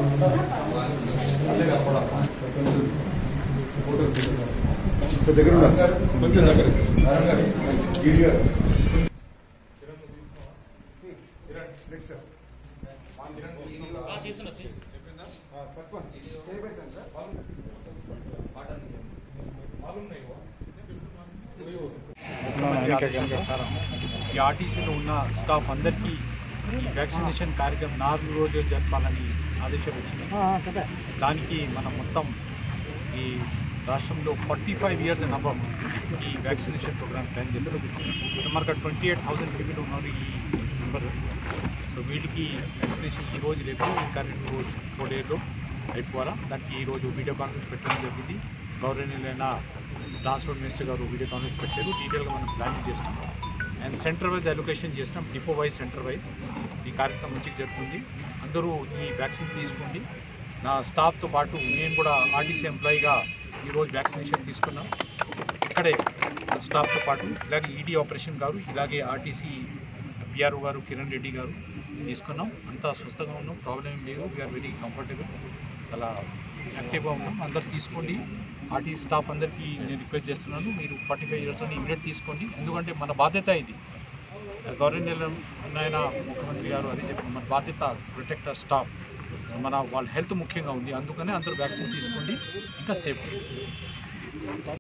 sir దగ్గర ఉండాలి sir కొంచెం దగ్గర గిడి గారు నెక్స్ట్ సార్ ఈ ఆర్టీసీలో ఉన్న స్టాఫ్ అందరికీ ఈ వ్యాక్సినేషన్ కార్యక్రమం నాలుగు రోజులు జరపాలని ఆదేశాలు వచ్చినాయి దానికి మనం మొత్తం ఈ రాష్ట్రంలో forty five years and above ఈ వ్యాక్సినేషన్ ప్రోగ్రామ్ ప్లాన్ చేశారు సుమారుగా ట్వంటీ ఎయిట్ థౌసండ్ పీపుల్ ఉన్నారు ఈ నెంబర్ సో వీటికి వ్యాక్సినేషన్ ఈ రోజు లేదు ఇంకా రెండు రోజు ఫోర్ డేలో అయిపోవాలా దానికి ఈ రోజు వీడియో కాన్ఫరెన్స్ పెట్టడం జరిగింది గౌరవనీయులైన ట్రాన్స్పోర్ట్ మినిస్టర్ గారు వీడియో కాన్ఫరెన్స్ పెట్టారు డీటెయిల్గా మనం ప్లానింగ్ చేస్తున్నాం అండ్ సెంటర్ వైజ్ అలొకేషన్ చేసినాం డిపో వైజ్ సెంటర్ వైజ్ ఈ కార్యక్రమం మంచిగా జరుగుతుంది అందరూ ఈ వ్యాక్సిన్ తీసుకోండి నా స్టాఫ్తో పాటు నేను కూడా ఆర్టీసీ ఎంప్లాయీగా ఈరోజు వ్యాక్సినేషన్ తీసుకున్నాం ఇక్కడే నా స్టాఫ్తో పాటు ఇలాగే ఈడీ ఆపరేషన్ గారు ఇలాగే ఆర్టీసీ పిఆర్ఓ గారు కిరణ్ రెడ్డి గారు తీసుకున్నాం అంతా స్వస్థంగా ఉన్నాం ప్రాబ్లం ఏం లేదు వీఆర్ వెరీ కంఫర్టబుల్ చాలా యాక్టివ్గా ఉన్నాం అందరు తీసుకోండి ఆర్టీసీ స్టాఫ్ అందరికీ నేను రిక్వెస్ట్ చేస్తున్నాను మీరు ఫార్టీ ఫైవ్ ఇయర్స్ ఇమీడియట్ తీసుకోండి ఎందుకంటే మన బాధ్యత ఇది గవర్నర్ ఆయన ముఖ్యమంత్రి గారు అదే చెప్పి మన బాధ్యత ప్రొటెక్ట్ స్టాఫ్ మన వాళ్ళ హెల్త్ ముఖ్యంగా ఉంది అందుకనే అందరూ వ్యాక్సిన్ తీసుకోండి ఇంకా సేఫ్టీ